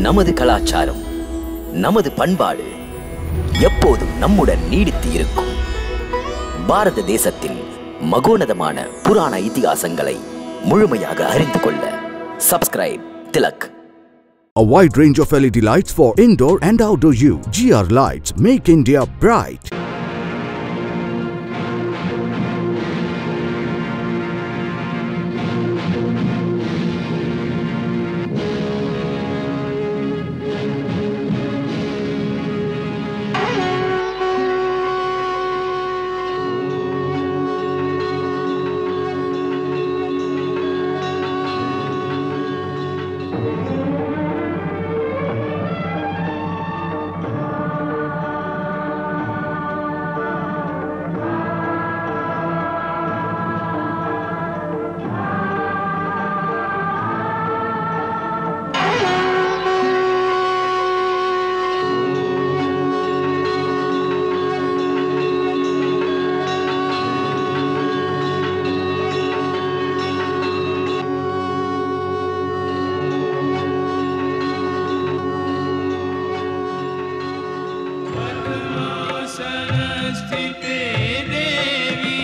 நமது கலாச்சாரம் நமது பண்பாடு எப்போதும் நம்முடன் நீடித்து இருக்கும் பாரத தேசத்தின் மகோனதமான புராண இதிகாசங்களை முழுமையாக அறிந்து கொள்ள subscribe Tilak A wide range of LED lights for indoor and outdoor use. GR Lights make India bright. सरस्थिते देवी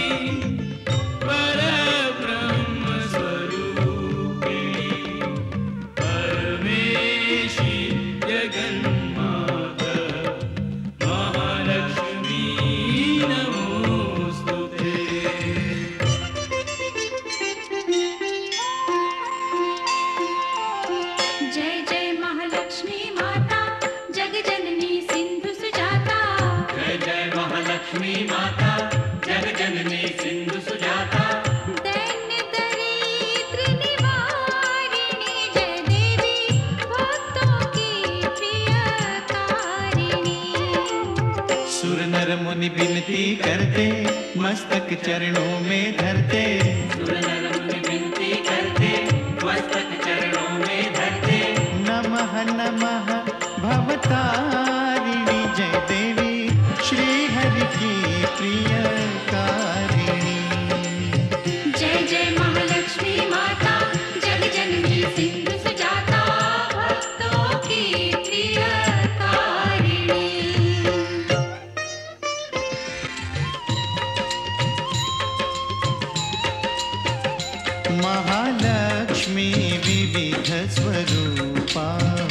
परब्रह्मस्वरूपिणि परमेशि जगन्माता महालक्ष्मी नमोऽस्तु ते जय जय महालक्ष्मी माता जग जननी सिंधु सुजाता जय जय महालक्ष्मी माता जग जननी सिंधु सुजाता दैन्य दरिद्र निवारिणी जय देवी भक्तों की प्रियकारिणी सुर नर मुनि विनती करते मस्तक चरणों में धरते सुर नर मुनि विनती करते मस्तक चरणों में धरते नमः नमः भवतारिणी जय देवी श्री हरि की प्रिय कारिणी जय जय महालक्ष्मी माता जग जननी सिंधु सुजाता भक्तों की प्रियकारिणी महालक्ष्मी विविध स्वरूपा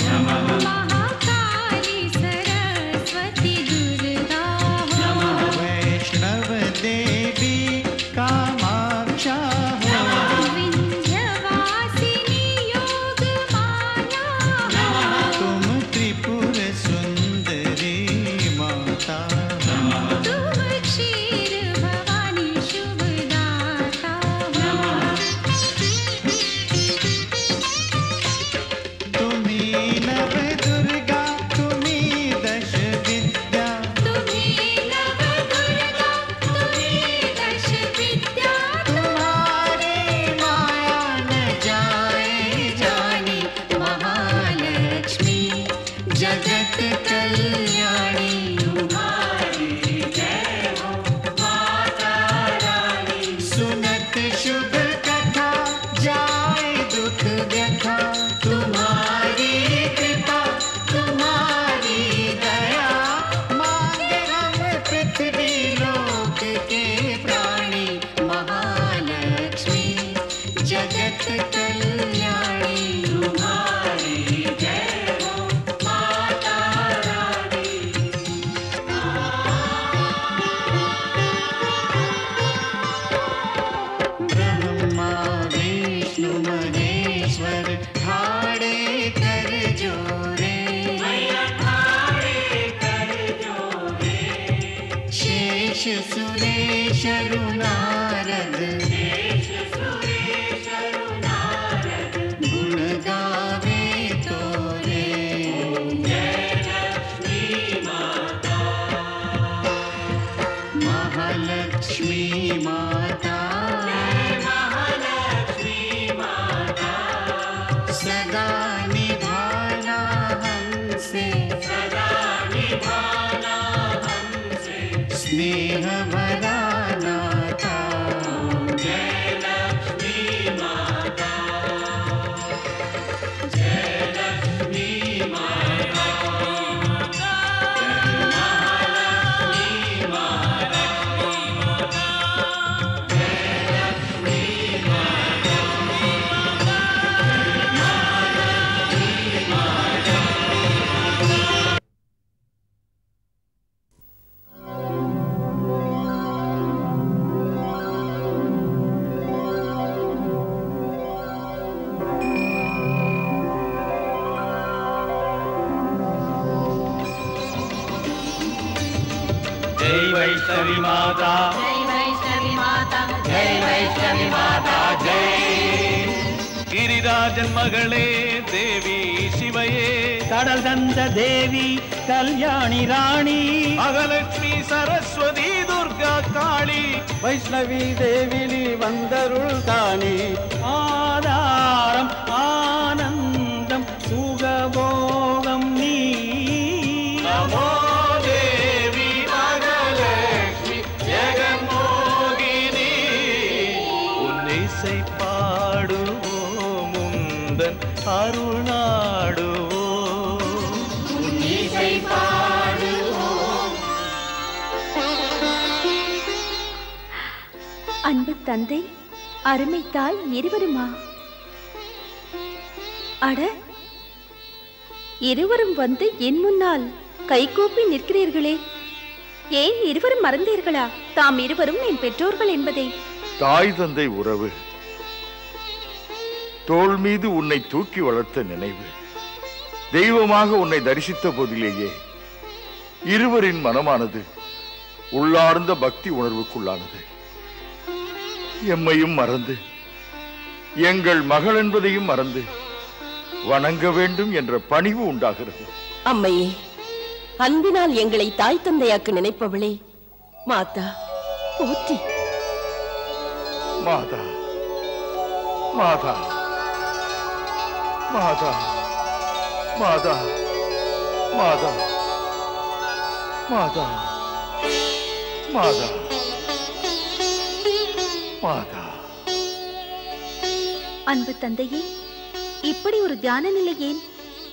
महाकाली सरस्वती दुर्गा वैष्णव देवी कामाक्षा विन्ध्यवासिनी योगमाया तुम त्रिपुर सुंदरी माता तुम क्षीर भवानी शुभदाता तुम्ही नव दुर्गा तुम्ही दश विद्या तुम्ही नव दुर्गा तुम्ही दश विद्या तुम्हारी माया न जाए जानी महालक्ष्मी जगत कल्याणी सुनत शुभ कथा जाए दुख व्यथा तुम्हारी कृपा तुम्हारी दया मांगे हम पृथ्वी लोक के प्राणी महालक्ष्मी जगत कल्याणी ब्रह्मा विष्णु महेश्वर ठाड़े कर जोरे शेष सुरेश नारद गुण गावे तोरे महालक्ष्मी माता सदा निभाना हमसे स्नेह भरा नाता वैष्णवी माता जय वैष्णवी माता जय वैष्णवी माता जय गिरिराजन मகளே தேவி சிவையே கடல் தந்த தேவி கல்யாணி ராணி மகலட்சுமி சரஸ்வதி துர்கா காளி வைஷ்ணவி தேவி நீ வந்தருள் தானி ஆதாரம் ஆனந்தம் சுகபோகம் நீ நமோ தேவி மகலட்சுமி ஜெகன்மோகினி உன்னிசை பாடுவோம் முந்தன் அருணாடுவோம் இசை பாடுவோம் அன்பு தந்தை அருமை தாய் இருவருமா அட இருவரும் வந்து என் முன்னால் கைகூப்பி நிற்கிறீர்களே ஏன் இருவரும் மறந்தீர்களா தாம் இருவரும் என் பெற்றோர்கள் என்பதை தாய் தந்தை உறவு தோள் மீது உன்னை தூக்கி வளர்த்த நினைவு தெய்வமாக உன்னை தரிசித்த போதிலேயே இருவரின் மனமானது உள்ளார்ந்த பக்தி உணர்வுக்குள்ளானது எம்மையும் மறந்து எங்கள் மகள் என்பதையும் மறந்து வணங்க வேண்டும் என்ற பணிவு உண்டாகிறது அம்மையே அன்பினால் எங்களை தாய் தந்தையாக்க நினைப்பவளே மாதா போற்றி மாதா மாதா மாதா மாதா மாதா மாதா மாதா மாதா அன்பு தந்தையே இப்படி ஒரு தியான நிலை ஏன்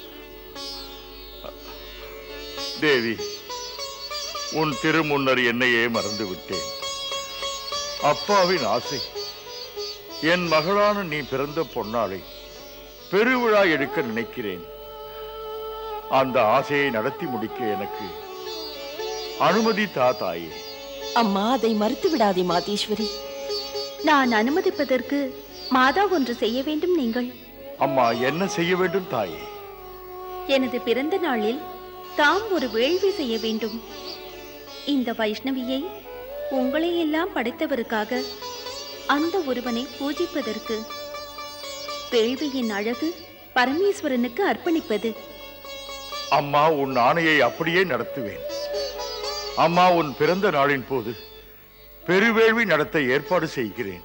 தேவி உன் திருமுன்னர் என்னையே மறந்து விட்டேன் அப்பாவின் ஆசை என் மகளான நீ பிறந்த பொன்னாளை பெருவிழா எடுக்க நினைக்கிறேன் அந்த ஆசையை நடத்தி முடிக்க எனக்கு அனுமதி தா தாயே அம்மா அதை மறுத்து விடாதே மாதேஸ்வரி நான் அனுமதிப்பதற்கு மாதா ஒன்று செய்ய வேண்டும் நீங்கள் அம்மா என்ன செய்ய வேண்டும் தாயே எனது பிறந்த நாளில் தாம் ஒரு வேள்வி செய்ய வேண்டும் இந்த வைஷ்ணவியை உங்களை எல்லாம் படைத்தவருக்காக அந்த ஒருவனை பூஜிப்பதற்கு வேள்வியின் அழகு பரமேஸ்வரனுக்கு அர்ப்பணிப்பது அம்மா உன் ஆணையை அப்படியே நடத்துவேன் அம்மா உன் பிறந்த நாளின் போது பெருவேள்வி நடத்த ஏற்பாடு செய்கிறேன்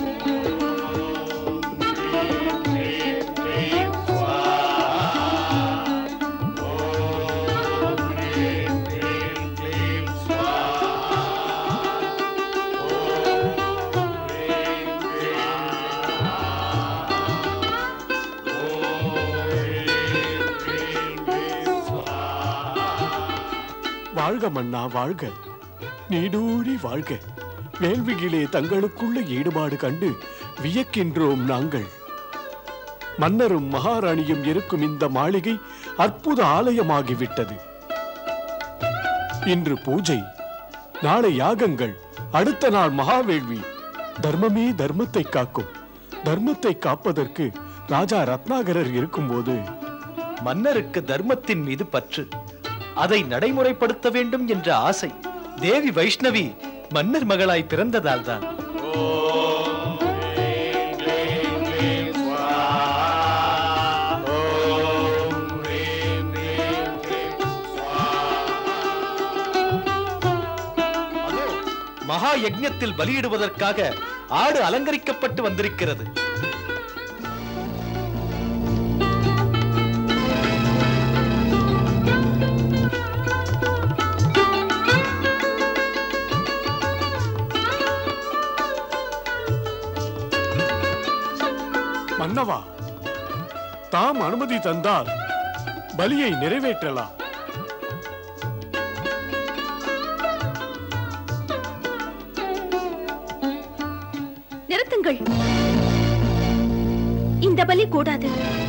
வாழ்க மன்னா வாழ்க நீடூழி வாழ்க வேள்வியிலே தங்களுக்குள்ள ஈடுபாடு கண்டு வியக்கின்றோம் நாங்கள் மன்னரும் மகாராணியும் இருக்கும் இந்த மாளிகை அற்புத ஆலயமாகிவிட்டது இன்று பூஜை நாளை யாகங்கள் அடுத்த நாள் மகாவேள்வி தர்மமே தர்மத்தை காக்கும் தர்மத்தை காப்பதற்கு ராஜா ரத்னாகரர் இருக்கும்போது மன்னருக்கு தர்மத்தின் மீது பற்று அதை நடைமுறைப்படுத்த வேண்டும் என்ற ஆசை தேவி வைஷ்ணவி மன்னர் மகளாய் பிறந்ததால்தான் அதோ, மகா யஜ்ஞத்தில் பலியிடுவதற்காக ஆடு அலங்கரிக்கப்பட்டு வந்திருக்கிறது மன்னவா தாம் அனுமதி தந்தால் பலியை நிறைவேற்றலாம் நிறுத்துங்கள் இந்த பலி கூடாது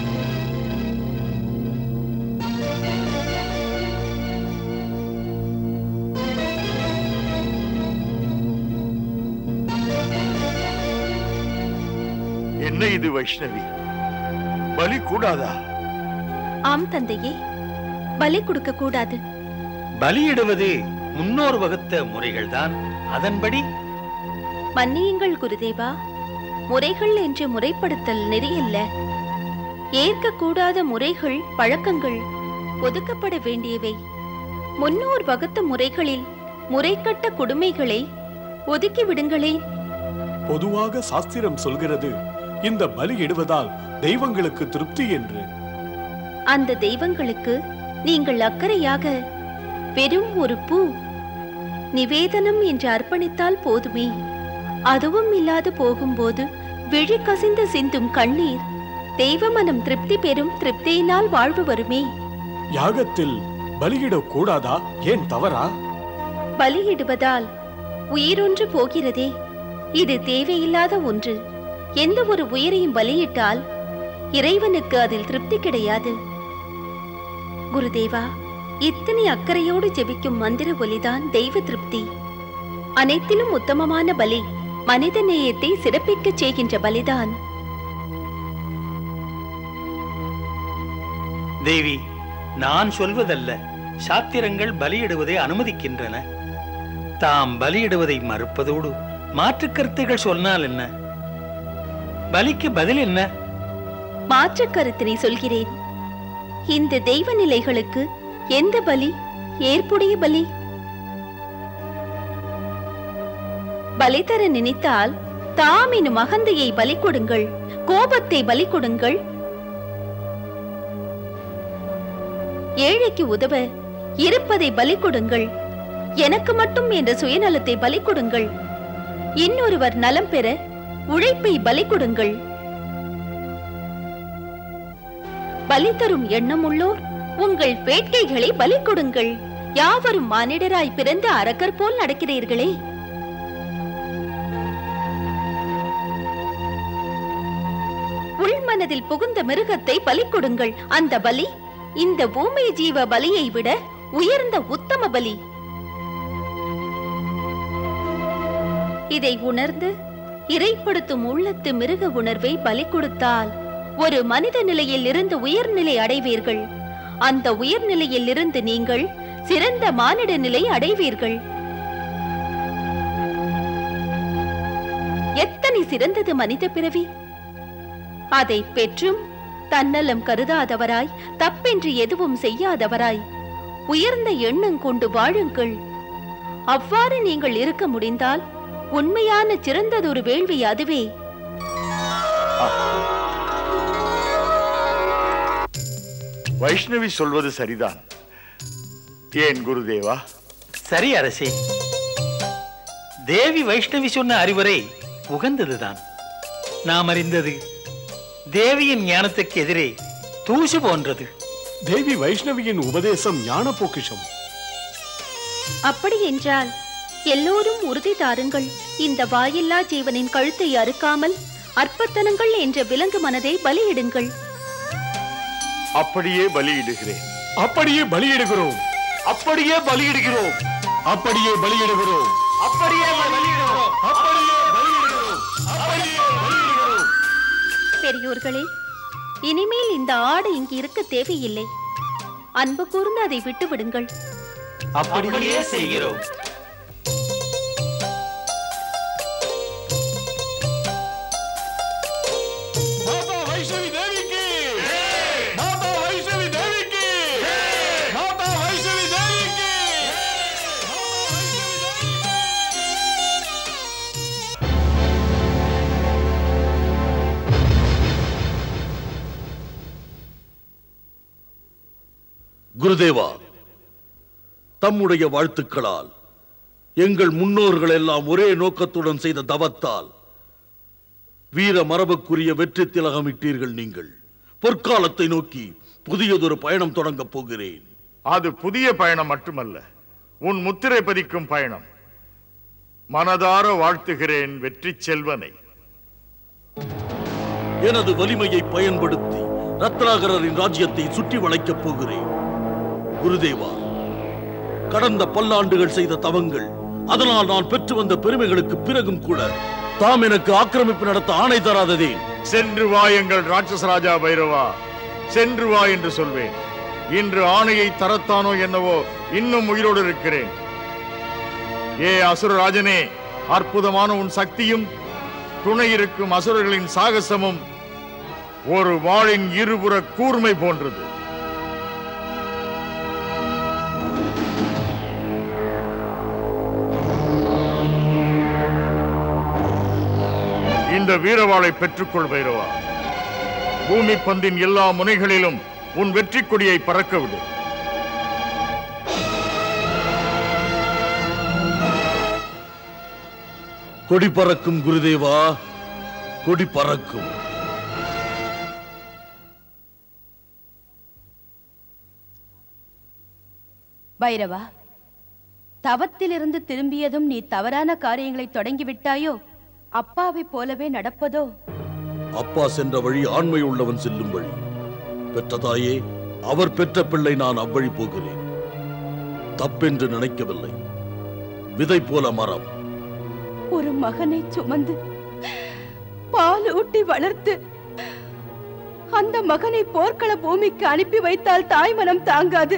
என்ன இது வைஷ்ணவி பலி கூடாதா ஆம் தந்தையே பலி கொடுக்க கூடாது பலியிடுவது முன்னோர் வகுத்த முறைகள்தான் அதன்படி மன்னியுங்கள் குருதேவா முறைகள் என்று முறைப்படுத்தல் நெறியல்ல ஏற்கக்கூடாத முறைகள் பழக்கங்கள் ஒதுக்கப்பட வேண்டியவை முன்னோர் வகுத்த முறைகளில் முறைக்கட்ட கொடுமைகளை ஒதுக்கி விடுங்களேன் பொதுவாக சாஸ்திரம் சொல்கிறது இந்த பலியிடுவதால் தெய்வங்களுக்கு திருப்தி என்று அந்த தெய்வங்களுக்கு நீங்கள் அக்கறையாக வெறும் ஒரு பூ நிவேதனம் என்று அர்ப்பணித்தால் போதுமே அதுவும் இல்லாது போகும்போது விழி கசிந்து சிந்தும் கண்ணீர் தெய்வ மனம் திருப்தி பெறும் திருப்தியினால் வாழ்வு வருமே யாகத்தில் பலியிடக் கூடாதா ஏன் தவறா பலியிடுவதால் உயிரொன்று போகிறதே இது தேவையில்லாத ஒன்று எந்த ஒரு உயிரையும் பலியிட்டால் இறைவனுக்கு அதில் திருப்தி கிடையாது குருதேவா இத்தனை அக்கறையோடு ஜெபிக்கும் மந்திர ஒலிதான் தெய்வ திருப்தி அனைத்திலும் உத்தமமான பலி மனித நேயத்தை சிறப்பிக்கச் செய்கின்ற பலிதான் தேவி நான் சொல்வதல்ல சாத்திரங்கள் பலியிடுவதை அனுமதிக்கின்றன தாம் பலியிடுவதை மறுப்பதோடு மாற்றுக் கருத்துகள் சொன்னால் என்ன பலிக்கு பதில் என்ன மாற்றுக் கருத்தினை சொல்கிறேன் இந்த தெய்வ நிலைகளுக்கு எந்த பலி ஏற்புடைய பலி பலி தர நினைத்தால் தாம் எனும் அகந்தையை பலி கொடுங்கள் கோபத்தை பலி கொடுங்கள் ஏழைக்கு உதவ இருப்பதை பலி கொடுங்கள் எனக்கு மட்டும் என்ற சுயநலத்தை பலி கொடுங்கள் இன்னொருவர் நலம் பெற உழைப்பை பலி கொடுங்கள் பலி தரும் எண்ணமுள்ளோர் உங்கள் வேட்கைகளை பலி கொடுங்கள் யாவரும் மானிடராய் பிறந்த அரக்கர் போல் நடக்கிறீர்களே உள்மனதில் புகுந்த மிருகத்தை பலி கொடுங்கள் அந்த பலி இந்த பூமி ஜீவ பலியை விட உயர்ந்த உத்தம பலி இதை உணர்ந்து இறைப்படுத்தும் உள்ளத்து மிருக உணர்வை பலி கொடுத்தால் ஒரு மனித நிலையில் இருந்து உயர்நிலை அடைவீர்கள் அந்த உயர்நிலையில் இருந்து நீங்கள் சிறந்த மானிட நிலை அடைவீர்கள் எத்தனை சிறந்தது மனித பிறவி அதை பெற்றும் தன்னலம் கருதாதவராய் தப்பென்று எதுவும் செய்யாதவராய் உயர்ந்த எண்ணம் கொண்டு வாழுங்கள் அவ்வாறு நீங்கள் இருக்க முடிந்தால் உண்மையான சிறந்ததொரு வேள்வி அதுவே வைஷ்ணவி சொல்வது சரிதான் ஏன் குருதேவா சரி அரசே தேவி வைஷ்ணவி சொன்ன அறிவுரை உகந்ததுதான் நாம் அறிந்தது தேவியின் ஞானத்துக்கு எதிரே தூசு போன்றது தேவி வைஷ்ணவியின் உபதேசம் ஞான பொக்கிஷம் அப்படி என்றால் எல்லோரும் உறுதி தாருங்கள் இந்த வாயில்லா ஜீவனின் கழுத்தை அறுக்காமல் அற்பத்தனங்கள் என்ற விலங்கு மனதை பலியிடுங்கள் அப்படியே பலியிடுகிறேன் அப்படியே பலியிடுகிறோம் அப்படியே பலியிடுகிறோம் அப்படியே பலியிடுகிறோம் அப்படியே பலியிடுகிறோம் அப்படியே பலியிடுகிறோம் அப்படியே பலியிடுகிறோம் பெரியோர்களே இனிமேல் இந்த ஆடு இங்கு இருக்க தேவையில்லை அன்பு கூர்ந்து அதை விட்டு விடுங்கள் அப்படியே செய்கிறோம் மாதா வைஷ்ணவி தேவிக்கு மாதா வைஷ்ணவி தேவிக்கு மாதா வைஷ்ணவி தேவிக்கு குருதேவா தம்முடைய வாழ்த்துக்களால் எங்கள் முன்னோர்கள் எல்லாம் ஒரே நோக்கத்துடன் செய்த தவத்தால் வீர மரபுக்குரிய வெற்றி திலகமிட்டீர்கள் நீங்கள் பொற்காலத்தை நோக்கி புதியதொரு பயணம் தொடங்கப் போகிறேன் அது புதிய பயணம் மட்டுமல்ல உன் முத்திரை பதிக்கும் பயணம் மனதார வாழ்த்துகிறேன் வெற்றி செல்வனை எனது வலிமையை பயன்படுத்தி ரத்னாகரரின் ராஜ்யத்தை சுற்றி வளைக்கப் போகிறேன் குருதேவா கடந்த பல்லாண்டுகள் செய்த தவங்கள் அதனால் நான் பெற்று வந்த பெருமைகளுக்கு பிறகும் கூட தாம் எனக்கு ஆக்கிரமிப்பு நடத்த ஆணை தராததேன் சென்று வா எங்கள் ராட்சச ராஜா பைரவா சென்று வா என்று சொல்வேன் இன்று ஆணையை தரத்தானோ என்னவோ இன்னும் உயிரோடு இருக்கிறேன் ஏ அசுரராஜனே அற்புதமான உன் சக்தியும் துணை இருக்கும் அசுரர்களின் சாகசமும் ஒரு வாளின் இருபுற கூர்மை போன்றது இந்த வீரவாளை பெற்றுக்கொள் பைரவா பூமி பந்தின் எல்லா முனைகளிலும் உன் வெற்றி கொடியை பறக்க விடு கொடி பறக்கும் குருதேவா கொடி பறக்கும் பைரவா தவத்திலிருந்து திரும்பியதும் நீ தவறான காரியங்களை தொடங்கிவிட்டாயோ அப்பாவைப் போலவே நடப்பதோ அப்பா சென்ற வழி ஆண்மை உள்ளவன் செல்லும் வழி பெற்ற தாயே அவர் பெற்ற பிள்ளை நான் அவ்வழி போகிறேன் தப்பென்று நினைக்கவில்லை விதை போல மரம் ஒரு மகனை சுமந்து பால் ஊட்டி வளர்த்து அந்த மகனை போர்க்கள பூமிக்கு அனுப்பி வைத்தால் தாய் மனம் தாங்காது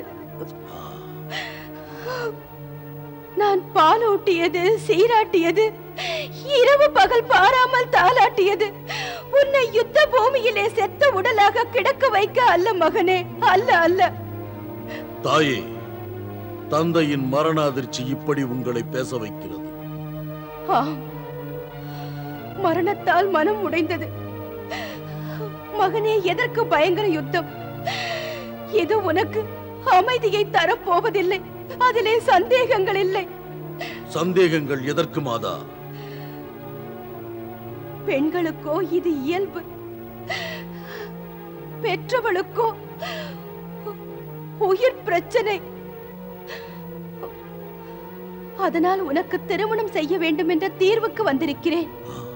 நான் பால் ஊட்டியது சீராட்டியது இரவு பகல் பாராமல் தாளாட்டியது உன்னை யுத்த பூமியிலே செத்த உடலாக கிடக்க வைக்க அல்ல மகனே அல்ல அல்ல தாயே தந்தையின் மரண அதிர்ச்சி இப்படி உங்களை பேச வைக்கிறது ஆம் மரணத்தால் மனம் உடைந்தது மகனே எதற்கு பயங்கர யுத்தம் இது உனக்கு அமைதியை தரப்போவதில்லை அதிலே சந்தேகங்கள் இல்லை சந்தேகங்கள் எதற்கு மாதா பெண்களுக்கோ இது இயல்பு பெற்றவளுக்கோ உயிர் பிரச்சனை அதனால் உனக்கு திருமணம் செய்ய வேண்டும் என்ற தீர்வுக்கு வந்திருக்கிறேன்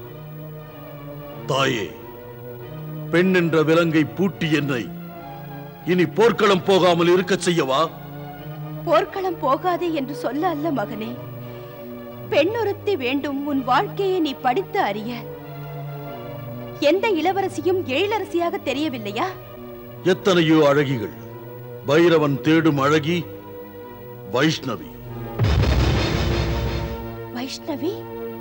தாயே பெண் என்ற விலங்கை பூட்டி என்னை இனி போர்க்களம் போகாமல் இருக்கச் செய்யவா போர்க்களம் போகாதே என்று சொல்ல அல்ல மகனே பெண்ணொருத்தி வேண்டும் உன் வாழ்க்கையை நீ படித்து அறிய எந்த இளவரசியும் எழிலரசியாக தெரியவில்லையா எத்தனையோ அழகிகள் பைரவன் தேடும் அழகி வைஷ்ணவி வைஷ்ணவி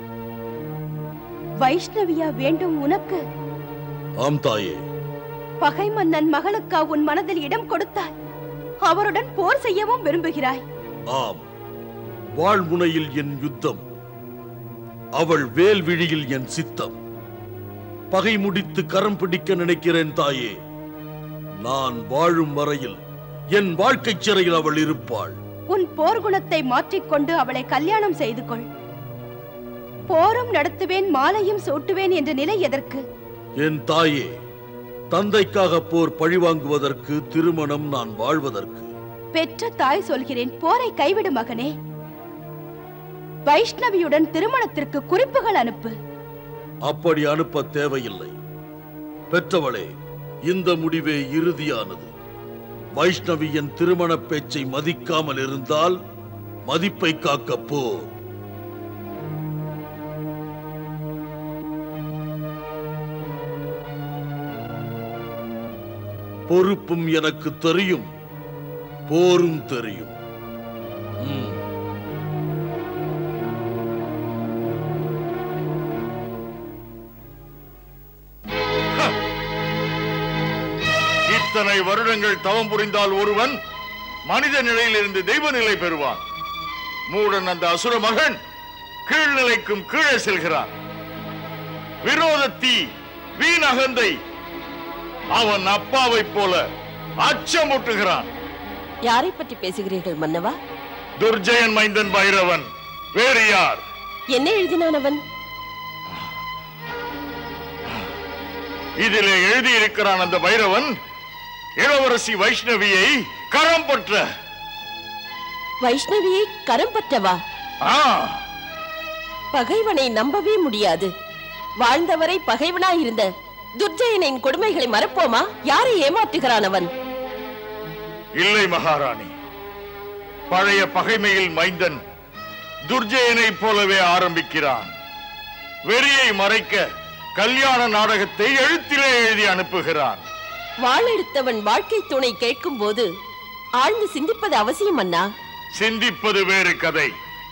வைஷ்ணவியா வேண்டும் உனக்கு ஆம் தாயே பகை மன்னன் மகளுக்கா உன் மனதில் இடம் கொடுத்தாய் அவருடன் போர் செய்யவும் விரும்புகிறாய் ஆம் வாழ்முனையில் என் யுத்தம் அவள் வேல்விழியில் என் சித்தம் பகை முடித்து கரம் பிடிக்க நினைக்கிறேன் தாயே நான் வாழும் வரையில் என் வாழ்க்கை சிறையில் அவள் இருப்பாள் உன் போர்க்குணத்தை மாற்றிக்கொண்டு அவளை கல்யாணம் செய்து கொள் போரும் நடத்துவேன் மாலையும் சூட்டுவேன் என்ற நிலை எதற்கு என் தாயே தந்தைக்காக போர் பழிவாங்குவதற்கு திருமணம் நான் வாழ்வதற்கு பெற்ற தாய் சொல்கிறேன் போரை கைவிடு மகனே வைஷ்ணவியுடன் திருமணத்திற்கு குறிப்புகள் அனுப்பு அப்படி அனுப்ப தேவையில்லை பெற்றவளே இந்த முடிவே இறுதியானது வைஷ்ணவி என் திருமண பேச்சை மதிக்காமல் இருந்தால் மதிப்பை காக்க போர் பொறுப்பும் எனக்கு தெரியும் போரும் தெரியும் ம். இத்தனை வருடங்கள் தவம் புரிந்தால் ஒருவன் மனித நிலையிலிருந்து தெய்வ நிலை பெறுவான் மூடன் அந்த அசுர மகன் கீழ்நிலைக்கும் கீழே செல்கிறான் விரோதத்தி வீண் அகந்தை அவன் அப்பாவைப் போல அச்சமூட்டுகிறான் யாரை பற்றி பேசுகிறீர்கள் மன்னவா துர்ஜயன் மைந்தன் பைரவன் வேறு யார் என்ன எழுதினான் அவன் இதிலே எழுதியிருக்கிறான் அந்த பைரவன் இளவரசி வைஷ்ணவியை கரம் பற்ற வைஷ்ணவியை கரம் பற்றவா ஆ பகைவனை நம்பவே முடியாது வாழ்ந்தவரை பகைவனாயிருந்த துர்ஜயனின் கொடுமைகளை மறப்போமா யாரை ஏமாற்றுகிறான் அவன் இல்லை மகாராணி பழைய பகைமையில் மைந்தன் துர்ஜயனைப் போலவே ஆரம்பிக்கிறான் வெறியை மறைக்க கல்யாண நாடகத்தை எழுத்திலே எழுதி அனுப்புகிறான் வாளெடுத்தவன் வாழ்க்கை துணை கேட்கும் போது ஆழ்ந்து சிந்திப்பது அவசியம் அண்ணா சிந்திப்பது வேறு கதை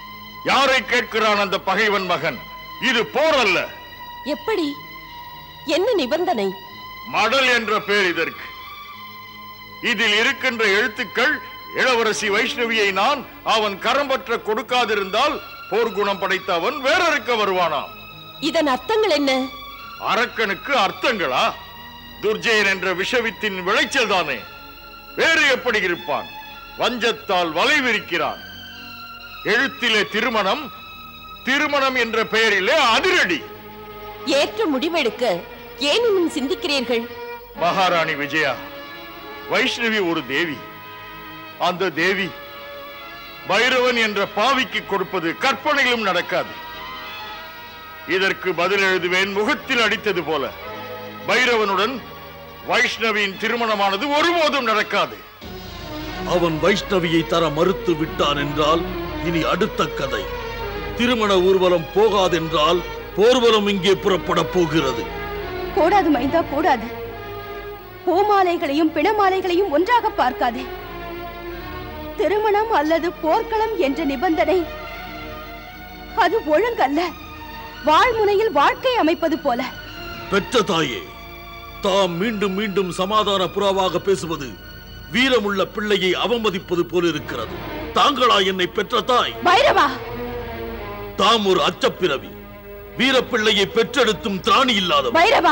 யாரை கேட்கிறான் அந்த பகைவன் மகன் இது போர் அல்ல எப்படி என்ன நிபந்தனை மடல் என்ற பெயர் இதற்கு இதில் இருக்கின்ற எழுத்துக்கள் இளவரசி வைஷ்ணவியை நான் அவன் கரம்பற்ற கொடுக்காதிருந்தால் போர்க்குணம் படைத்த அவன் வேறறுக்க வருவானாம் இதன் அர்த்தங்கள் என்ன அரக்கனுக்கு அர்த்தங்களா துர்ஜயன் என்ற விஷவித்தின் விளைச்சல் தானே வேறு எப்படி இருப்பான் வஞ்சத்தால் வலை விரிக்கிறான் எழுத்திலே திருமணம் திருமணம் என்ற பெயரிலே அதிரடி ஏற்ற முடிவெடுக்க ஏன் இன்னும் சிந்திக்கிறீர்கள் மகாராணி விஜயா வைஷ்ணவி ஒரு தேவி அந்த தேவி பைரவன் என்ற பாவிக்கு கொடுப்பது கற்பனையிலும் நடக்காது இதற்கு பதில் எழுதுவேன் முகத்தில் அடித்தது போல பைரவனுடன் வைஷ்ணவியின் திருமணமானது ஒருபோதும் நடக்காது அவன் வைஷ்ணவியை தர மறுத்து விட்டான் என்றால் இனி அடுத்த கதை திருமண ஊர்வலம் போகாதென்றால் போர்வலம் இங்கே புறப்பட போகிறது கூடாது மைந்தா கூடாது பூமாலைகளையும் பிணமாலைகளையும் ஒன்றாக பார்க்காதே திருமணம் அல்லது போர்க்களம் என்ற நிபந்தனை அது ஒழுங்கல்ல வாழ்முனையில் வாழ்க்கை அமைப்பது போல பெற்ற தாயே தாம் மீண்டும் மீண்டும் சமாதான புறாவாக பேசுவது வீரமுள்ள பிள்ளையை அவமதிப்பது போல இருக்கிறது தாங்களா என்னை பெற்ற தாய் பைரவா தாம் ஒரு அச்சப்பிறவி வீரப்பிள்ளையை பெற்றெடுத்தும் திராணி இல்லாதவர் பைரவா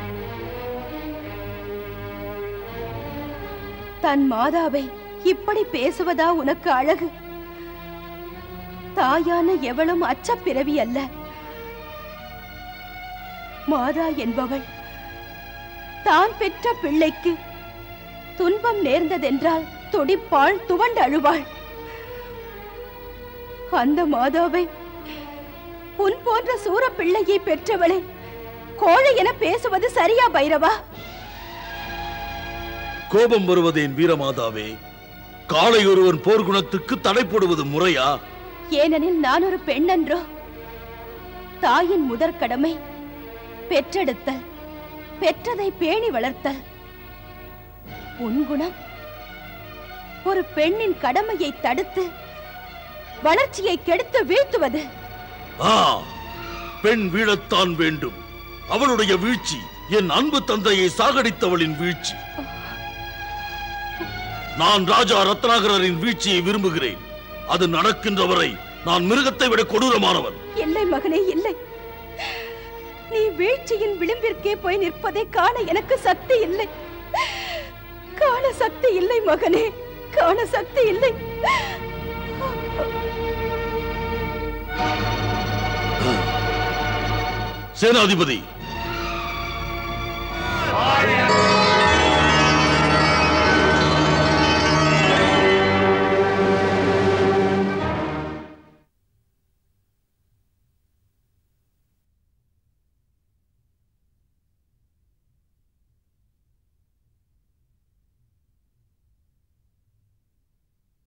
தன் மாதாவை இப்படி பேசுவதா உனக்கு அழகு தாயான எவளும் அச்சப்பிறவி அல்ல மாதா என்பவள் தான் பெற்ற பிள்ளைக்கு துன்பம் நேர்ந்ததென்றால் துடிப்பாள் துவண்டு அழுவாள் அந்த மாதாவை உன் போன்ற சூர பிள்ளையை பெற்றவளே கோழை என பேசுவது சரியா பைரவா கோபம் வருவதேன் வீரமாதாவே காளை ஒருவன் போர்க்குணத்துக்கு தடை போடுவது முறையா ஏனெனில் நான் ஒரு பெண்ணன்றோ தாயின் முதற் கடமை பெற்றெடுத்தல் பெற்றதை பேணி வளர்த்தல் உன் குணம் ஒரு பெண்ணின் கடமையை தடுத்து வளர்ச்சியை கெடுத்து வீழ்த்துவது ஆ பெண் வீழத்தான் வேண்டும் அவளுடைய வீழ்ச்சி என் அன்பு தந்தையை சாகடித்தவளின் வீழ்ச்சி நான் ராஜா ரத்னாகரரின் வீழ்ச்சியை விரும்புகிறேன் அது நடக்கின்ற வரை நான் மிருகத்தை விட கொடூரமானவன் இல்லை மகனே இல்லை நீ வீழ்ச்சியின் விளிம்பிற்கே போய் நிற்பதை காண எனக்கு சக்தி இல்லை காண சக்தி இல்லை மகனே காண சக்தி இல்லை சேனாதிபதி